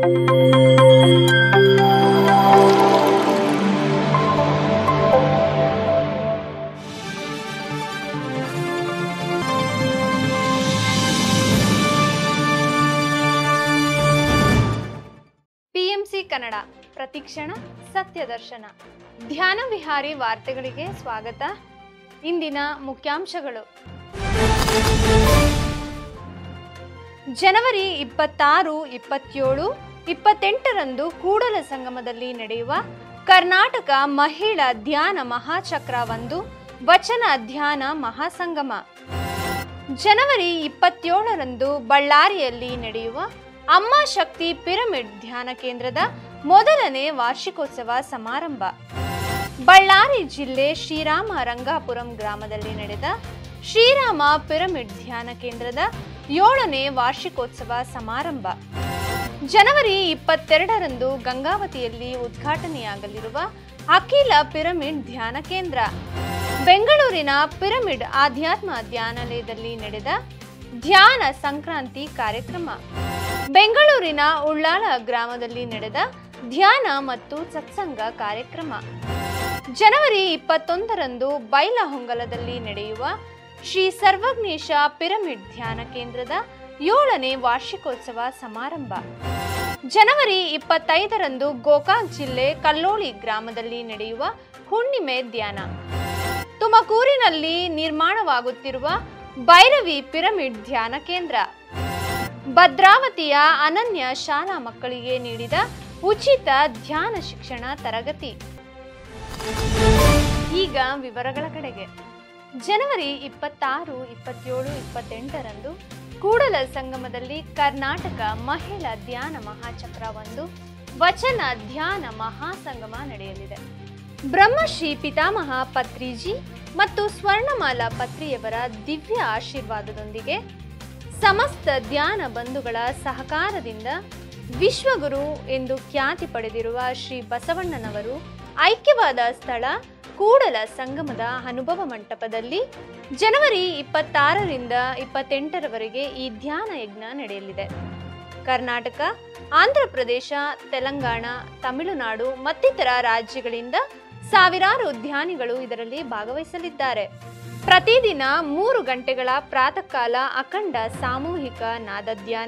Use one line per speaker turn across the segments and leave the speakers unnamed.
PMC Kannada ಪ್ರತಿಕ್ಷಣ ಸತ್ಯದರ್ಶನ ಧ್ಯಾನ ವಿಹಾರಿ ವಾರ್ತೆಗಳಿಗೆ ಸ್ವಾಗತ ಇಂದಿನ ಮುಖ್ಯಾಂಶಗಳು ಜನವರಿ ಇಪ್ಪತ್ತಾರು ಇಪ್ಪತ್ತೇಳು ಇಪ್ಪತ್ತೆಂಟರಂದು ಕೂಡಲ ಸಂಗಮದಲ್ಲಿ ನಡೆಯುವ ಕರ್ನಾಟಕ ಮಹಿಳಾ ಧ್ಯಾನ ಮಹಾಚಕ್ರ ಒಂದು ವಚನ ಧ್ಯಾನ ಮಹಾಸಂಗಮ ಜನವರಿ ಇಪ್ಪತ್ತೇಳರಂದು ಬಳ್ಳಾರಿಯಲ್ಲಿ ನಡೆಯುವ ಅಮ್ಮ ಶಕ್ತಿ ಪಿರಮಿಡ್ ಧ್ಯಾನ ಕೇಂದ್ರದ ಮೊದಲನೇ ವಾರ್ಷಿಕೋತ್ಸವ ಸಮಾರಂಭ ಬಳ್ಳಾರಿ ಜಿಲ್ಲೆ ಶ್ರೀರಾಮ ರಂಗಾಪುರಂ ಗ್ರಾಮದಲ್ಲಿ ನಡೆದ ಶ್ರೀರಾಮ ಪಿರಮಿಡ್ ಧ್ಯಾನ ಕೇಂದ್ರದ ಏಳನೇ ವಾರ್ಷಿಕೋತ್ಸವ ಸಮಾರಂಭ ಜನವರಿ ಇಪ್ಪತ್ತೆರಡರಂದು ಗಂಗಾವತಿಯಲ್ಲಿ ಉದ್ಘಾಟನೆಯಾಗಲಿರುವ ಅಖಿಲ ಪಿರಮಿಡ್ ಧ್ಯಾನ ಕೇಂದ್ರ ಬೆಂಗಳೂರಿನ ಪಿರಮಿಡ್ ಆಧ್ಯಾತ್ಮ ಧ್ಯಾನಾಲಯದಲ್ಲಿ ನಡೆದ ಧ್ಯಾನ ಸಂಕ್ರಾಂತಿ ಕಾರ್ಯಕ್ರಮ ಬೆಂಗಳೂರಿನ ಉಳ್ಳಾಳ ಗ್ರಾಮದಲ್ಲಿ ನಡೆದ ಧ್ಯಾನ ಮತ್ತು ಸತ್ಸಂಗ ಕಾರ್ಯಕ್ರಮ ಜನವರಿ ಇಪ್ಪತ್ತೊಂದರಂದು ಬೈಲಹೊಂಗಲದಲ್ಲಿ ನಡೆಯುವ ಶ್ರೀ ಸರ್ವಜ್ಞೇಶ ಪಿರಮಿಡ್ ಧ್ಯಾನ ಕೇಂದ್ರದ ಏಳನೇ ವಾರ್ಷಿಕೋತ್ಸವ ಸಮಾರಂಭ ಜನವರಿ ಇಪ್ಪತ್ತೈದರಂದು ಗೋಕಾಕ್ ಜಿಲ್ಲೆ ಕಲ್ಲೋಳಿ ಗ್ರಾಮದಲ್ಲಿ ನಡೆಯುವ ಹುಣ್ಣಿಮೆ ಧ್ಯಾನ ತುಮಕೂರಿನಲ್ಲಿ ನಿರ್ಮಾಣವಾಗುತ್ತಿರುವ ಭೈರವಿ ಪಿರಮಿಡ್ ಧ್ಯಾನ ಕೇಂದ್ರ ಭದ್ರಾವತಿಯ ಅನನ್ಯ ಶಾಲಾ ಮಕ್ಕಳಿಗೆ ನೀಡಿದ ಉಚಿತ ಧ್ಯಾನ ಶಿಕ್ಷಣ ತರಗತಿ ಈಗ ವಿವರಗಳ ಕಡೆಗೆ ಜನವರಿ ಇಪ್ಪತ್ತಾರು ಇಪ್ಪತ್ತೇಳು ಇಪ್ಪತ್ತೆಂಟರಂದು ಕೂಡಲ ಸಂಗಮದಲ್ಲಿ ಕರ್ನಾಟಕ ಮಹಿಳಾ ಧ್ಯಾನ ಮಹಾಚಕ್ರ ಒಂದು ವಚನ ಧ್ಯಾನ ಮಹಾಸಂಗಮ ನಡೆಯಲಿದೆ ಬ್ರಹ್ಮಶ್ರೀ ಪಿತಾಮಹ ಪತ್ರಿಜಿ ಮತ್ತು ಸ್ವರ್ಣಮಾಲಾ ಪತ್ರಿಯವರ ದಿವ್ಯ ಆಶೀರ್ವಾದದೊಂದಿಗೆ ಸಮಸ್ತ ಧ್ಯಾನ ಬಂಧುಗಳ ಸಹಕಾರದಿಂದ ವಿಶ್ವಗುರು ಎಂದು ಖ್ಯಾತಿ ಪಡೆದಿರುವ ಶ್ರೀ ಬಸವಣ್ಣನವರು ಐಕ್ಯವಾದ ಸ್ಥಳ ಕೂಡಲ ಸಂಗಮದ ಅನುಭವ ಮಂಟಪದಲ್ಲಿ ಜನವರಿ ಇಪ್ಪತ್ತಾರರಿಂದ ಇಪ್ಪತ್ತೆಂಟರವರೆಗೆ ಈ ಧ್ಯಾನ ಯಜ್ಞ ನಡೆಯಲಿದೆ ಕರ್ನಾಟಕ ಆಂಧ್ರ ಪ್ರದೇಶ ತೆಲಂಗಾಣ ತಮಿಳುನಾಡು ಮತ್ತಿತರ ರಾಜ್ಯಗಳಿಂದ ಸಾವಿರಾರು ಧ್ಯಾನಿಗಳು ಇದರಲ್ಲಿ ಭಾಗವಹಿಸಲಿದ್ದಾರೆ ಪ್ರತಿದಿನ ಮೂರು ಗಂಟೆಗಳ ಪ್ರಾತಃ ಕಾಲ ಅಖಂಡ ಸಾಮೂಹಿಕ ನಾದಧ್ಯಾನ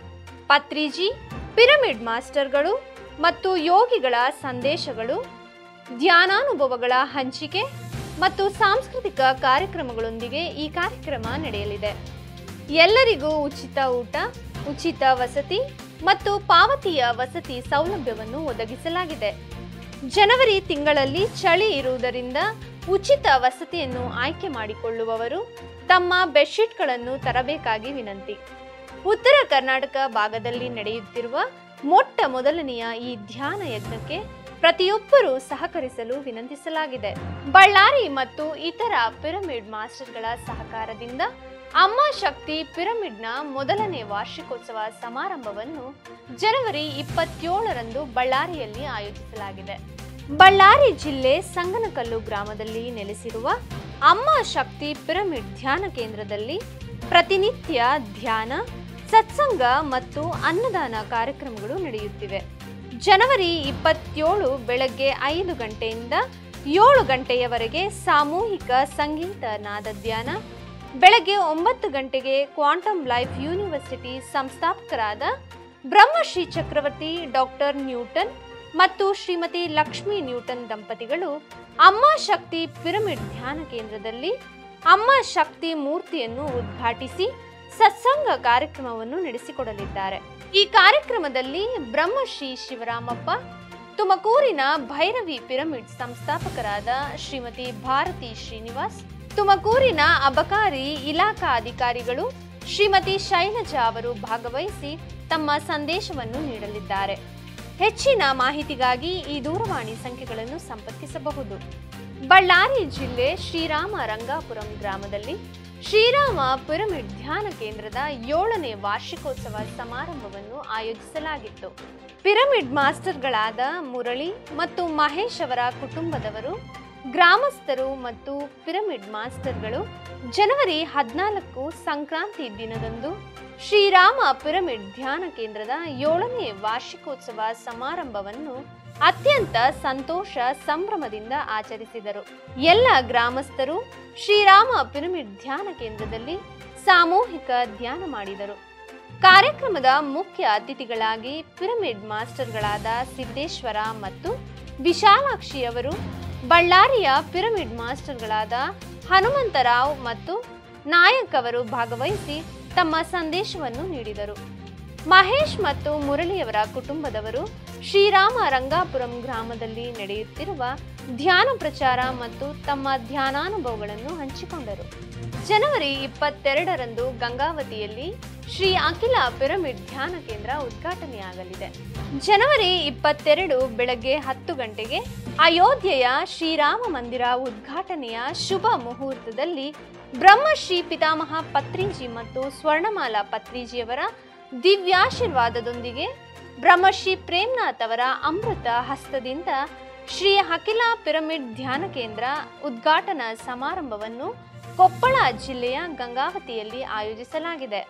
ಪತ್ರಿಜಿ ಪಿರಮಿಡ್ ಮಾಸ್ಟರ್ಗಳು ಮತ್ತು ಯೋಗಿಗಳ ಸಂದೇಶಗಳು ಧ್ಯಾನಾನುಭವಗಳ ಹಂಚಿಕೆ ಮತ್ತು ಸಾಂಸ್ಕೃತಿಕ ಕಾರ್ಯಕ್ರಮಗಳೊಂದಿಗೆ ಈ ಕಾರ್ಯಕ್ರಮ ನಡೆಯಲಿದೆ ಎಲ್ಲರಿಗೂ ಉಚಿತ ಊಟ ಉಚಿತ ವಸತಿ ಮತ್ತು ಪಾವತಿಯ ವಸತಿ ಸೌಲಭ್ಯವನ್ನು ಒದಗಿಸಲಾಗಿದೆ ಜನವರಿ ತಿಂಗಳಲ್ಲಿ ಚಳಿ ಇರುವುದರಿಂದ ಉಚಿತ ವಸತಿಯನ್ನು ಆಯ್ಕೆ ಮಾಡಿಕೊಳ್ಳುವವರು ತಮ್ಮ ಬೆಡ್ಶೀಟ್ಗಳನ್ನು ತರಬೇಕಾಗಿ ವಿನಂತಿ ಉತ್ತರ ಕರ್ನಾಟಕ ಭಾಗದಲ್ಲಿ ನಡೆಯುತ್ತಿರುವ ಮೊಟ್ಟ ಮೊದಲನೆಯ ಈ ಧ್ಯಾನ ಯಜ್ಞಕ್ಕೆ ಪ್ರತಿಯೊಬ್ಬರೂ ಸಹಕರಿಸಲು ವಿನಂತಿಸಲಾಗಿದೆ ಬಳ್ಳಾರಿ ಮತ್ತು ಇತರ ಪಿರಮಿಡ್ ಮಾಸ್ಟರ್ಗಳ ಸಹಕಾರದಿಂದ ಅಮ್ಮ ಶಕ್ತಿ ಪಿರಮಿಡ್ನ ಮೊದಲನೇ ವಾರ್ಷಿಕೋತ್ಸವ ಸಮಾರಂಭವನ್ನು ಜನವರಿ ಇಪ್ಪತ್ತೇಳರಂದು ಬಳ್ಳಾರಿಯಲ್ಲಿ ಆಯೋಜಿಸಲಾಗಿದೆ ಬಳ್ಳಾರಿ ಜಿಲ್ಲೆ ಸಂಗನಕಲ್ಲು ಗ್ರಾಮದಲ್ಲಿ ನೆಲೆಸಿರುವ ಅಮ್ಮ ಶಕ್ತಿ ಪಿರಮಿಡ್ ಧ್ಯಾನ ಕೇಂದ್ರದಲ್ಲಿ ಪ್ರತಿನಿತ್ಯ ಧ್ಯಾನ ಸತ್ಸಂಗ ಮತ್ತು ಅನ್ನದಾನ ಕಾರ್ಯಕ್ರಮಗಳು ನಡೆಯುತ್ತಿವೆ ಜನವರಿ ಇಪ್ಪತ್ತೇಳು ಬೆಳಗ್ಗೆ ಐದು ಗಂಟೆಯಿಂದ ಏಳು ಗಂಟೆಯವರೆಗೆ ಸಾಮೂಹಿಕ ಸಂಗೀತ ನಾದಧ್ಯಾನ ಬೆಳಗ್ಗೆ ಒಂಬತ್ತು ಗಂಟೆಗೆ ಕ್ವಾಂಟಮ್ ಲೈಫ್ ಯೂನಿವರ್ಸಿಟಿ ಸಂಸ್ಥಾಪಕರಾದ ಬ್ರಹ್ಮಶ್ರೀ ಚಕ್ರವರ್ತಿ ಡಾಕ್ಟರ್ ನ್ಯೂಟನ್ ಮತ್ತು ಶ್ರೀಮತಿ ಲಕ್ಷ್ಮೀ ನ್ಯೂಟನ್ ದಂಪತಿಗಳು ಅಮ್ಮ ಶಕ್ತಿ ಪಿರಮಿಡ್ ಧ್ಯಾನ ಕೇಂದ್ರದಲ್ಲಿ ಅಮ್ಮ ಶಕ್ತಿ ಮೂರ್ತಿಯನ್ನು ಉದ್ಘಾಟಿಸಿ ಸತ್ಸಂಗ ಕಾರ್ಯಕ್ರಮವನ್ನು ನಡೆಸಿಕೊಡಲಿದ್ದಾರೆ ಈ ಕಾರ್ಯಕ್ರಮದಲ್ಲಿ ಬ್ರಹ್ಮಶ್ರೀ ಶಿವರಾಮಪ್ಪ ತುಮಕೂರಿನ ಭೈರವಿ ಪಿರಮಿಡ್ ಸಂಸ್ಥಾಪಕರಾದ ಶ್ರೀಮತಿ ಭಾರತಿ ಶ್ರೀನಿವಾಸ್ ತುಮಕೂರಿನ ಅಬಕಾರಿ ಇಲಾಖಾ ಅಧಿಕಾರಿಗಳು ಶ್ರೀಮತಿ ಶೈಲಜಾ ಅವರು ಭಾಗವಹಿಸಿ ತಮ್ಮ ಸಂದೇಶವನ್ನು ನೀಡಲಿದ್ದಾರೆ ಹೆಚ್ಚಿನ ಮಾಹಿತಿಗಾಗಿ ಈ ದೂರವಾಣಿ ಸಂಖ್ಯೆಗಳನ್ನು ಸಂಪರ್ಕಿಸಬಹುದು ಬಳ್ಳಾರಿ ಜಿಲ್ಲೆ ಶ್ರೀರಾಮ ರಂಗಾಪುರಂ ಗ್ರಾಮದಲ್ಲಿ ಶ್ರೀರಾಮ ಪಿರಮಿಡ್ ಧ್ಯಾನ ಕೇಂದ್ರದ ಏಳನೇ ವಾರ್ಷಿಕೋತ್ಸವ ಸಮಾರಂಭವನ್ನು ಆಯೋಜಿಸಲಾಗಿತ್ತು ಪಿರಮಿಡ್ ಮಾಸ್ಟರ್ಗಳಾದ ಮುರಳಿ ಮತ್ತು ಮಹೇಶ್ ಅವರ ಕುಟುಂಬದವರು ಗ್ರಾಮಸ್ಥರು ಮತ್ತು ಪಿರಮಿಡ್ ಮಾಸ್ಟರ್ಗಳು ಜನವರಿ ಹದಿನಾಲ್ಕು ಸಂಕ್ರಾಂತಿ ದಿನದಂದು ಶ್ರೀರಾಮ ಪಿರಮಿಡ್ ಧ್ಯಾನ ಕೇಂದ್ರದ ಏಳನೇ ವಾರ್ಷಿಕೋತ್ಸವ ಸಮಾರಂಭವನ್ನು ಅತ್ಯಂತ ಸಂತೋಷ ಸಂಭ್ರಮದಿಂದ ಆಚರಿಸಿದರು ಎಲ್ಲ ಗ್ರಾಮಸ್ಥರು ಶ್ರೀರಾಮ ಪಿರಮಿಡ್ ಧ್ಯಾನ ಕೇಂದ್ರದಲ್ಲಿ ಸಾಮೂಹಿಕ ಧ್ಯಾನ ಮಾಡಿದರು ಕಾರ್ಯಕ್ರಮದ ಮುಖ್ಯ ಅತಿಥಿಗಳಾಗಿ ಪಿರಮಿಡ್ ಮಾಸ್ಟರ್ಗಳಾದ ಸಿದ್ದೇಶ್ವರ ಮತ್ತು ವಿಶಾಲಾಕ್ಷಿ ಅವರು ಬಳ್ಳಾರಿಯ ಪಿರಮಿಡ್ ಮಾಸ್ಟರ್ಗಳಾದ ಹನುಮಂತರಾವ್ ಮತ್ತು ನಾಯಕ್ ಅವರು ಭಾಗವಹಿಸಿ ತಮ್ಮ ಸಂದೇಶವನ್ನು ನೀಡಿದರು ಮಹೇಶ್ ಮತ್ತು ಮುರಳಿಯವರ ಕುಟುಂಬದವರು ಶ್ರೀರಾಮ ರಂಗಾಪುರಂ ಗ್ರಾಮದಲ್ಲಿ ನಡೆಯುತ್ತಿರುವ ಧ್ಯಾನ ಪ್ರಚಾರ ಮತ್ತು ತಮ್ಮ ಧ್ಯಾನಾನುಭವಗಳನ್ನು ಹಂಚಿಕೊಂಡರು ಜನವರಿ ಇಪ್ಪತ್ತೆರಡರಂದು ಗಂಗಾವತಿಯಲ್ಲಿ ಶ್ರೀ ಅಖಿಲ ಪಿರಮಿಡ್ ಧ್ಯಾನ ಕೇಂದ್ರ ಉದ್ಘಾಟನೆಯಾಗಲಿದೆ ಜನವರಿ ಇಪ್ಪತ್ತೆರಡು ಬೆಳಗ್ಗೆ ಹತ್ತು ಗಂಟೆಗೆ ಅಯೋಧ್ಯೆಯ ಶ್ರೀರಾಮ ಮಂದಿರ ಉದ್ಘಾಟನೆಯ ಶುಭ ಮುಹೂರ್ತದಲ್ಲಿ ಬ್ರಹ್ಮಶ್ರೀ ಪಿತಾಮಹ ಪತ್ರಿಜಿ ಮತ್ತು ಸ್ವರ್ಣಮಾಲಾ ಪತ್ರಿಜಿಯವರ ದಿವ್ಯಾಶೀರ್ವಾದದೊಂದಿಗೆ ಬ್ರಹ್ಮಶ್ರೀ ಪ್ರೇಮ್ನಾಥ್ ಅವರ ಅಮೃತ ಹಸ್ತದಿಂದ ಶ್ರೀ ಅಖಿಲ ಪಿರಮಿಡ್ ಧ್ಯಾನ ಕೇಂದ್ರ ಉದ್ಘಾಟನಾ ಸಮಾರಂಭವನ್ನು ಕೊಪ್ಪಳ ಜಿಲ್ಲೆಯ ಗಂಗಾವತಿಯಲ್ಲಿ ಆಯೋಜಿಸಲಾಗಿದೆ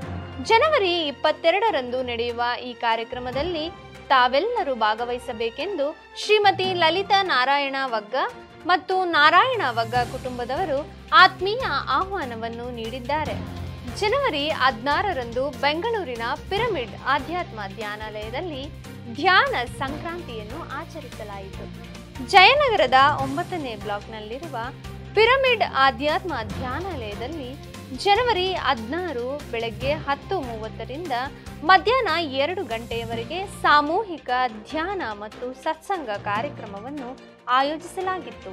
ಜನವರಿ ಇಪ್ಪತ್ತೆರಡರಂದು ನಡೆಯುವ ಈ ಕಾರ್ಯಕ್ರಮದಲ್ಲಿ ತಾವೆಲ್ಲರೂ ಭಾಗವಹಿಸಬೇಕೆಂದು ಶ್ರೀಮತಿ ಲಲಿತಾ ನಾರಾಯಣ ವಗ್ಗ ಮತ್ತು ನಾರಾಯಣ ವಗ್ಗ ಕುಟುಂಬದವರು ಆತ್ಮೀಯ ಆಹ್ವಾನವನ್ನು ನೀಡಿದ್ದಾರೆ ಜನವರಿ ಹದಿನಾರರಂದು ಬೆಂಗಳೂರಿನ ಪಿರಮಿಡ್ ಆಧ್ಯಾತ್ಮ ಧ್ಯಾನಾಲಯದಲ್ಲಿ ಧ್ಯಾನ ಸಂಕ್ರಾಂತಿಯನ್ನು ಆಚರಿಸಲಾಯಿತು ಜಯನಗರದ ಒಂಬತ್ತನೇ ಬ್ಲಾಕ್ನಲ್ಲಿರುವ ಪಿರಮಿಡ್ ಆಧ್ಯಾತ್ಮ ಧ್ಯಾನಾಲಯದಲ್ಲಿ ಜನವರಿ ಹದಿನಾರು ಬೆಳಗ್ಗೆ ಹತ್ತು ಮೂವತ್ತರಿಂದ ಮಧ್ಯಾಹ್ನ ಎರಡು ಗಂಟೆಯವರೆಗೆ ಸಾಮೂಹಿಕ ಧ್ಯಾನ ಮತ್ತು ಸತ್ಸಂಗ ಕಾರ್ಯಕ್ರಮವನ್ನು ಆಯೋಜಿಸಲಾಗಿತ್ತು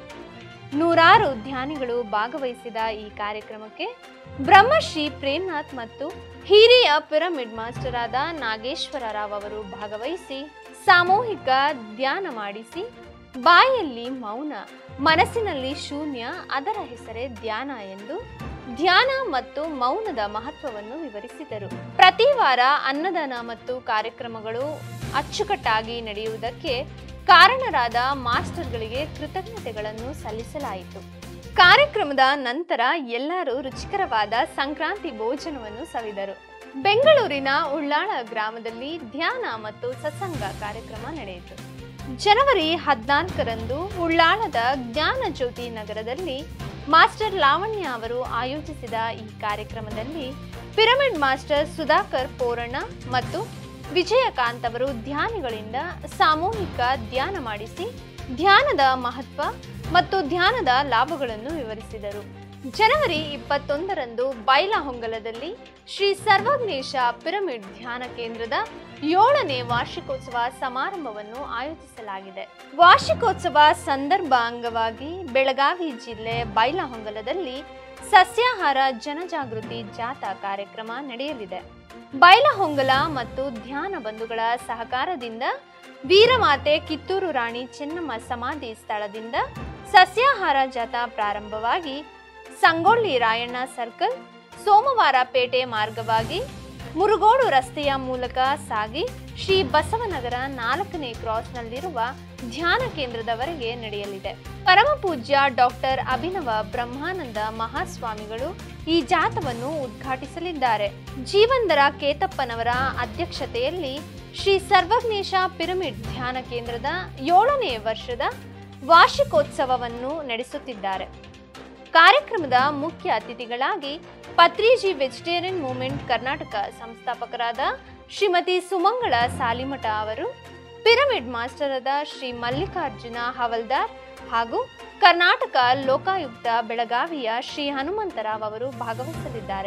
ನೂರಾರು ಧ್ಯಾನಿಗಳು ಭಾಗವಹಿಸಿದ ಈ ಕಾರ್ಯಕ್ರಮಕ್ಕೆ ಬ್ರಹ್ಮಶ್ರೀ ಪ್ರೇಮ್ನಾಥ್ ಮತ್ತು ಹಿರಿಯ ಪಿರಮಿಡ್ ಮಾಸ್ಟರ್ ಆದ ನಾಗೇಶ್ವರ ರಾವ್ ಅವರು ಭಾಗವಹಿಸಿ ಸಾಮೂಹಿಕ ಧ್ಯಾನ ಮಾಡಿಸಿ ಬಾಯಲ್ಲಿ ಮೌನ ಮನಸ್ಸಿನಲ್ಲಿ ಶೂನ್ಯ ಅದರ ಹೆಸರೇ ಧ್ಯಾನ ಎಂದು ಧ್ಯಾನ ಮತ್ತು ಮೌನದ ಮಹತ್ವವನ್ನು ವಿವರಿಸಿದರು ಪ್ರತಿ ವಾರ ಅನ್ನದಾನ ಮತ್ತು ಕಾರ್ಯಕ್ರಮಗಳು ಅಚ್ಚುಕಟ್ಟಾಗಿ ನಡೆಯುವುದಕ್ಕೆ ಕಾರಣರಾದ ಮಾಸ್ಟರ್ಗಳಿಗೆ ಕೃತಜ್ಞತೆಗಳನ್ನು ಸಲ್ಲಿಸಲಾಯಿತು ಕಾರ್ಯಕ್ರಮದ ನಂತರ ಎಲ್ಲರೂ ರುಚಿಕರವಾದ ಸಂಕ್ರಾಂತಿ ಭೋಜನವನ್ನು ಸವಿದರು ಬೆಂಗಳೂರಿನ ಉಳ್ಳಾಳ ಗ್ರಾಮದಲ್ಲಿ ಧ್ಯಾನ ಮತ್ತು ಸತ್ಸಂಗ ಕಾರ್ಯಕ್ರಮ ನಡೆಯಿತು ಜನವರಿ ಹದಿನಾಲ್ಕರಂದು ಉಳ್ಳಾಳದ ಜ್ಞಾನ ಜ್ಯೋತಿ ನಗರದಲ್ಲಿ ಮಾಸ್ಟರ್ ಲಾವಣ್ಯ ಅವರು ಆಯೋಜಿಸಿದ ಈ ಕಾರ್ಯಕ್ರಮದಲ್ಲಿ ಪಿರಮಿಡ್ ಮಾಸ್ಟರ್ ಸುಧಾಕರ್ ಪೋರಣ್ಣ ಮತ್ತು ವಿಜಯಕಾಂತ್ ಅವರು ಧ್ಯಾನಿಗಳಿಂದ ಸಾಮೂಹಿಕ ಧ್ಯಾನ ಮಾಡಿಸಿ ಧ್ಯಾನದ ಮಹತ್ವ ಮತ್ತು ಧ್ಯಾನದ ಲಾಭಗಳನ್ನು ವಿವರಿಸಿದರು ಜನವರಿ ಇಪ್ಪತ್ತೊಂದರಂದು ಬೈಲಹೊಂಗಲದಲ್ಲಿ ಶ್ರೀ ಸರ್ವಜ್ಞೇಶ ಪಿರಮಿಡ್ ಧ್ಯಾನ ಕೇಂದ್ರದ ಏಳನೇ ವಾರ್ಷಿಕೋತ್ಸವ ಸಮಾರಂಭವನ್ನು ಆಯೋಜಿಸಲಾಗಿದೆ ವಾರ್ಷಿಕೋತ್ಸವ ಸಂದರ್ಭ ಅಂಗವಾಗಿ ಬೆಳಗಾವಿ ಜಿಲ್ಲೆ ಬೈಲಹೊಂಗಲದಲ್ಲಿ ಸಸ್ಯಾಹಾರ ಜನಜಾಗೃತಿ ಜಾಥಾ ಕಾರ್ಯಕ್ರಮ ನಡೆಯಲಿದೆ ಬೈಲಹೊಂಗಲ ಮತ್ತು ಧ್ಯಾನ ಬಂಧುಗಳ ಸಹಕಾರದಿಂದ ವೀರಮಾತೆ ಕಿತ್ತೂರು ರಾಣಿ ಚೆನ್ನಮ್ಮ ಸಮಾಧಿ ಸ್ಥಳದಿಂದ ಸಸ್ಯಾಹಾರ ಜಾಥಾ ಪ್ರಾರಂಭವಾಗಿ ಸಂಗೊಳ್ಳಿ ರಾಯಣ್ಣ ಸರ್ಕಲ್ ಸೋಮವಾರ ಪೇಟೆ ಮಾರ್ಗವಾಗಿ ಮುರುಗೋಡು ರಸ್ತೆಯ ಮೂಲಕ ಸಾಗಿ ಶ್ರೀ ಬಸವನಗರ ನಾಲ್ಕನೇ ಕ್ರಾಸ್ನಲ್ಲಿರುವ ಧ್ಯಾನ ಕೇಂದ್ರದವರೆಗೆ ನಡೆಯಲಿದೆ ಪರಮ ಪೂಜ್ಯ ಡಾಕ್ಟರ್ ಅಭಿನವ ಬ್ರಹ್ಮಾನಂದ ಮಹಾಸ್ವಾಮಿಗಳು ಈ ಜಾಥವನ್ನು ಉದ್ಘಾಟಿಸಲಿದ್ದಾರೆ ಜೀವಂದರ ಕೇತಪ್ಪನವರ ಅಧ್ಯಕ್ಷತೆಯಲ್ಲಿ ಶ್ರೀ ಸರ್ವಜ್ಞೇಶ ಪಿರಮಿಡ್ ಧ್ಯಾನ ಕೇಂದ್ರದ ಏಳನೇ ವರ್ಷದ ವಾರ್ಷಿಕೋತ್ಸವವನ್ನು ನಡೆಸುತ್ತಿದ್ದಾರೆ ಕಾರ್ಯಕ್ರಮದ ಮುಖ್ಯ ಅತಿಥಿಗಳಾಗಿ ಪತ್ರಿಜಿ ವೆಜಿಟೇರಿಯನ್ ಮೂವ್ಮೆಂಟ್ ಕರ್ನಾಟಕ ಸಂಸ್ಥಾಪಕರಾದ ಶ್ರೀಮತಿ ಸುಮಂಗಳ ಸಾಲಿಮಠ ಅವರು ಪಿರಮಿಡ್ ಮಾಸ್ಟರ್ ಆದ ಶ್ರೀ ಮಲ್ಲಿಕಾರ್ಜುನ ಹವಲ್ದಾರ್ ಹಾಗೂ ಕರ್ನಾಟಕ ಲೋಕಾಯುಕ್ತ ಬೆಳಗಾವಿಯ ಶ್ರೀ ಹನುಮಂತರಾವ್ ಅವರು ಭಾಗವಹಿಸಲಿದ್ದಾರೆ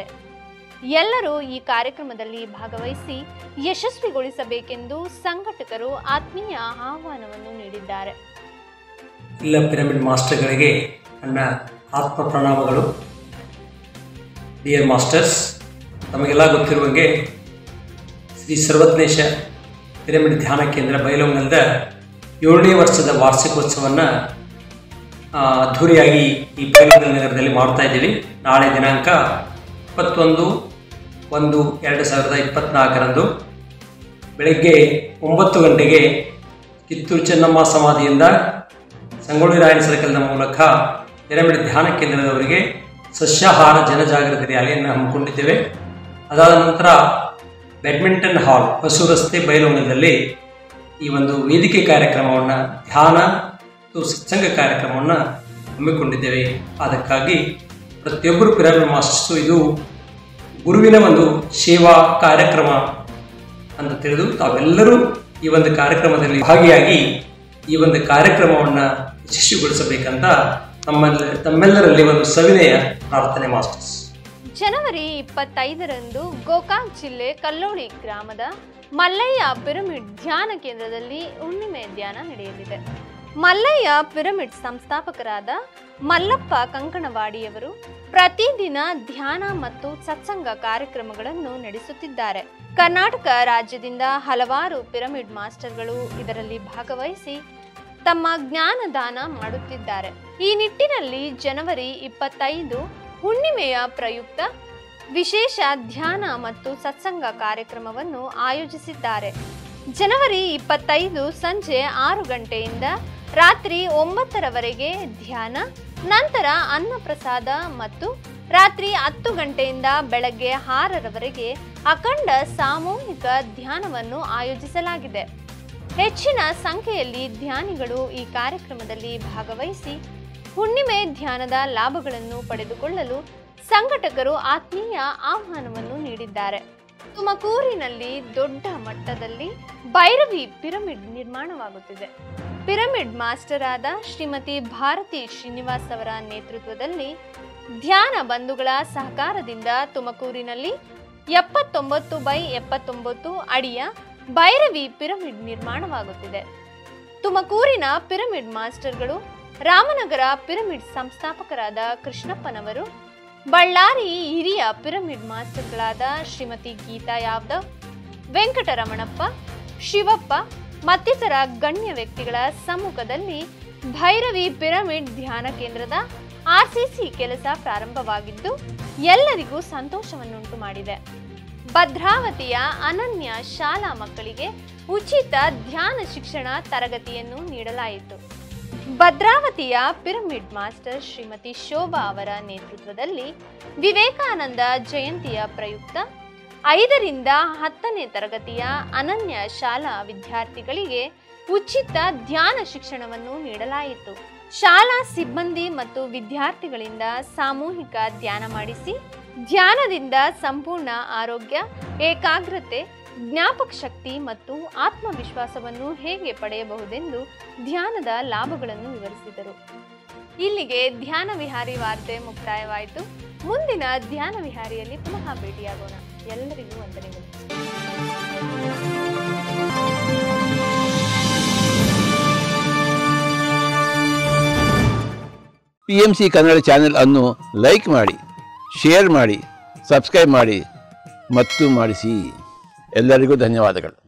ಎಲ್ಲರೂ ಈ ಕಾರ್ಯಕ್ರಮದಲ್ಲಿ ಭಾಗವಹಿಸಿ ಯಶಸ್ವಿಗೊಳಿಸಬೇಕೆಂದು ಸಂಘಟಕರು ಆತ್ಮೀಯ ಆಹ್ವಾನವನ್ನು ನೀಡಿದ್ದಾರೆ
ಎಲ್ಲ ಪಿರಮಿಡ್ ಮಾಸ್ಟರ್ಗಳಿಗೆ ನನ್ನ ಆತ್ಮ ಪ್ರಣಾಮಗಳು ಡಿಯರ್ ಮಾಸ್ಟರ್ಸ್ ತಮಗೆಲ್ಲ ಗೊತ್ತಿರುವಂಗೆ ಶ್ರೀ ಸರ್ವಜ್ಞೇಶ ಪಿರಮಿಡ್ ಧ್ಯಾನ ಕೇಂದ್ರ ಬಯಲುಂಗಲದ ಏಳನೇ ವರ್ಷದ ವಾರ್ಷಿಕೋತ್ಸವವನ್ನು ಅದ್ಧೂರಿಯಾಗಿ ಈ ಬಯಲುಂಗಲ್ ನಗರದಲ್ಲಿ ಮಾಡ್ತಾ ಇದ್ದೀವಿ ನಾಳೆ ದಿನಾಂಕ ಇಪ್ಪತ್ತೊಂದು ಒಂದು ಎರಡು ಸಾವಿರದ ಇಪ್ಪತ್ತ್ನಾಲ್ಕರಂದು ಬೆಳಗ್ಗೆ ಒಂಬತ್ತು ಗಂಟೆಗೆ ಕಿತ್ತೂರು ಚೆನ್ನಮ್ಮ ಸಮಾಧಿಯಿಂದ ಸಂಗೊಳ್ಳಿ ರಾಯನ ಸರ್ಕಲ್ನ ಮೂಲಕ ಪಿರಮಿಡ್ ಧ್ಯಾನ ಕೇಂದ್ರದವರಿಗೆ ಸಸ್ಯಾಹಾರ ಜನಜಾಗೃತಿ ರ್ಯಾಲಿಯನ್ನು ಹಮ್ಮಿಕೊಂಡಿದ್ದೇವೆ ಅದಾದ ನಂತರ ಬ್ಯಾಡ್ಮಿಂಟನ್ ಹಾಲ್ ಹೊಸ ರಸ್ತೆ ಬಯಲುಂಗಲದಲ್ಲಿ ಈ ಒಂದು ವೇದಿಕೆ ಕಾರ್ಯಕ್ರಮವನ್ನು ಧ್ಯಾನ ಮತ್ತು ಸತ್ಸಂಗ ಕಾರ್ಯಕ್ರಮವನ್ನು ಹಮ್ಮಿಕೊಂಡಿದ್ದೇವೆ ಅದಕ್ಕಾಗಿ ಪ್ರತಿಯೊಬ್ಬರು ಪಿರಮಿಡ್ ಮಾಸ್ಟರ್ಸು ಇದು ಗುರುವಿನ ಒಂದು ಸೇವಾ ಕಾರ್ಯಕ್ರಮ ಅಂತ ತಿಳಿದು ತಾವೆಲ್ಲರೂ ಈ ಒಂದು ಕಾರ್ಯಕ್ರಮದಲ್ಲಿ ಭಾಗಿಯಾಗಿ ಈ ಒಂದು ಕಾರ್ಯಕ್ರಮವನ್ನು ಯಶಸ್ವಿಗೊಳಿಸಬೇಕಂತ ತಮ್ಮಲ್ಲಿ ತಮ್ಮೆಲ್ಲರಲ್ಲಿ ಒಂದು ಸವಿನಯ ಪ್ರಾರ್ಥನೆ ಮಾಸ್ಟರ್ಸ್
ಜನವರಿ ಇಪ್ಪತ್ತೈದರಂದು ಗೋಕಾಕ್ ಜಿಲ್ಲೆ ಕಲ್ಲೋಳಿ ಗ್ರಾಮದ ಮಲ್ಲಯ್ಯ ಪಿರಮಿಡ್ ಧ್ಯಾನ ಕೇಂದ್ರದಲ್ಲಿ ಹುಣ್ಣಿಮೆ ಧ್ಯಾನ ನಡೆಯಲಿದೆ ಮಲ್ಲಯ್ಯ ಪಿರಮಿಡ್ ಸಂಸ್ಥಾಪಕರಾದ ಮಲ್ಲಪ್ಪ ಕಂಕಣವಾಡಿಯವರು ಪ್ರತಿದಿನ ಧ್ಯಾನ ಮತ್ತು ಸತ್ಸಂಗ ಕಾರ್ಯಕ್ರಮಗಳನ್ನು ನಡೆಸುತ್ತಿದ್ದಾರೆ ಕರ್ನಾಟಕ ರಾಜ್ಯದಿಂದ ಹಲವಾರು ಪಿರಮಿಡ್ ಮಾಸ್ಟರ್ಗಳು ಇದರಲ್ಲಿ ಭಾಗವಹಿಸಿ ತಮ್ಮ ಜ್ಞಾನದಾನ ಮಾಡುತ್ತಿದ್ದಾರೆ ಈ ನಿಟ್ಟಿನಲ್ಲಿ ಜನವರಿ ಇಪ್ಪತ್ತೈದು ಹುಣ್ಣಿಮೆಯ ಪ್ರಯುಕ್ತ ವಿಶೇಷ ಧ್ಯಾನ ಮತ್ತು ಸತ್ಸಂಗ ಕಾರ್ಯಕ್ರಮವನ್ನು ಆಯೋಜಿಸಿದ್ದಾರೆ ಜನವರಿ ಇಪ್ಪತ್ತೈದು ಸಂಜೆ ಆರು ಗಂಟೆಯಿಂದ ರಾತ್ರಿ ಒಂಬತ್ತರವರೆಗೆ ಧ್ಯಾನ ನಂತರ ಅನ್ನಪ್ರಸಾದ ಮತ್ತು ರಾತ್ರಿ ಹತ್ತು ಗಂಟೆಯಿಂದ ಬೆಳಗ್ಗೆ ಆರರವರೆಗೆ ಅಖಂಡ ಸಾಮೂಹಿಕ ಧ್ಯಾನವನ್ನು ಆಯೋಜಿಸಲಾಗಿದೆ ಹೆಚ್ಚಿನ ಸಂಖ್ಯೆಯಲ್ಲಿ ಧ್ಯಾನಿಗಳು ಈ ಕಾರ್ಯಕ್ರಮದಲ್ಲಿ ಭಾಗವಹಿಸಿ ಹುಣ್ಣಿಮೆ ಧ್ಯಾನದ ಲಾಭಗಳನ್ನು ಪಡೆದುಕೊಳ್ಳಲು ಸಂಘಟಕರು ಆತ್ಮೀಯ ಆಹ್ವಾನವನ್ನು ನೀಡಿದ್ದಾರೆ ತುಮಕೂರಿನಲ್ಲಿ ದೊಡ್ಡ ಮಟ್ಟದಲ್ಲಿ ಭೈರವಿ ಪಿರಮಿಡ್ ನಿರ್ಮಾಣವಾಗುತ್ತಿದೆ ಪಿರಮಿಡ್ ಮಾಸ್ಟರ್ ಆದ ಶ್ರೀಮತಿ ಭಾರತಿ ಶ್ರೀನಿವಾಸ್ ಅವರ ನೇತೃತ್ವದಲ್ಲಿ ಧ್ಯಾನ ಬಂಧುಗಳ ಸಹಕಾರದಿಂದ ತುಮಕೂರಿನಲ್ಲಿ ಎಪ್ಪತ್ತೊಂಬತ್ತು ಬೈ ಎಪ್ಪತ್ತೊಂಬತ್ತು ಅಡಿಯ ಭೈರವಿ ಪಿರಮಿಡ್ ನಿರ್ಮಾಣವಾಗುತ್ತಿದೆ ತುಮಕೂರಿನ ಪಿರಮಿಡ್ ಮಾಸ್ಟರ್ಗಳು ರಾಮನಗರ ಪಿರಮಿಡ್ ಸಂಸ್ಥಾಪಕರಾದ ಕೃಷ್ಣಪ್ಪನವರು ಬಳ್ಳಾರಿ ಹಿರಿಯ ಪಿರಮಿಡ್ ಮಾಸ್ಟರ್ಗಳಾದ ಶ್ರೀಮತಿ ಗೀತಾ ಯಾದವ್ ವೆಂಕಟರಮಣಪ್ಪ ಶಿವಪ್ಪ ಮತ್ತಿತರ ಗಣ್ಯ ವ್ಯಕ್ತಿಗಳ ಸಮ್ಮುಖದಲ್ಲಿ ಭೈರವಿ ಪಿರಮಿಡ್ ಧ್ಯಾನ ಕೇಂದ್ರದ ಆರ್ಸಿಸಿ ಕೆಲಸ ಪ್ರಾರಂಭವಾಗಿದ್ದು ಎಲ್ಲರಿಗೂ ಸಂತೋಷವನ್ನುಂಟು ಮಾಡಿದೆ ಭದ್ರಾವತಿಯ ಅನನ್ಯ ಶಾಲಾ ಮಕ್ಕಳಿಗೆ ಉಚಿತ ಧ್ಯಾನ ಶಿಕ್ಷಣ ತರಗತಿಯನ್ನು ನೀಡಲಾಯಿತು ಭದ್ರಾವತಿಯ ಪಿರಮಿಡ್ ಮಾಸ್ಟರ್ ಶ್ರೀಮತಿ ಶೋಭಾ ಅವರ ನೇತೃತ್ವದಲ್ಲಿ ವಿವೇಕಾನಂದ ಜಯಂತಿಯ ಪ್ರಯುಕ್ತ ಐದರಿಂದ ಹತ್ತನೇ ತರಗತಿಯ ಅನನ್ಯ ಶಾಲಾ ವಿದ್ಯಾರ್ಥಿಗಳಿಗೆ ಉಚಿತ ಧ್ಯಾನ ಶಿಕ್ಷಣವನ್ನು ನೀಡಲಾಯಿತು ಶಾಲಾ ಸಿಬ್ಬಂದಿ ಮತ್ತು ವಿದ್ಯಾರ್ಥಿಗಳಿಂದ ಸಾಮೂಹಿಕ ಧ್ಯಾನ ಮಾಡಿಸಿ ಧ್ಯಾನದಿಂದ ಸಂಪೂರ್ಣ ಆರೋಗ್ಯ ಏಕಾಗ್ರತೆ ಜ್ಞಾಪಕ ಶಕ್ತಿ ಮತ್ತು ಆತ್ಮವಿಶ್ವಾಸವನ್ನು ಹೇಗೆ ಪಡೆಯಬಹುದೆಂದು ಧ್ಯಾನದ ಲಾಭಗಳನ್ನು ವಿವರಿಸಿದರು ಇಲ್ಲಿಗೆ ಧ್ಯಾನ ವಿಹಾರಿ ವಾರ್ತೆ ಮುಕ್ತಾಯವಾಯಿತು ಮುಂದಿನ ಧ್ಯಾನ ವಿಹಾರಿಯಲ್ಲಿ ಪುನಃ ಭೇಟಿಯಾಗೋಣ ಎಲ್ಲರಿಗೂ ವಂದನೆಗಳು
P M C Kannada channel ಅನ್ನು ಲೈಕ್ ಮಾಡಿ ಶೇರ್ ಮಾಡಿ ಸಬ್ಸ್ಕ್ರೈಬ್ ಮಾಡಿ ಮತ್ತು ಮಾಡಿಸಿ ಎಲ್ಲರಿಗೂ ಧನ್ಯವಾದಗಳು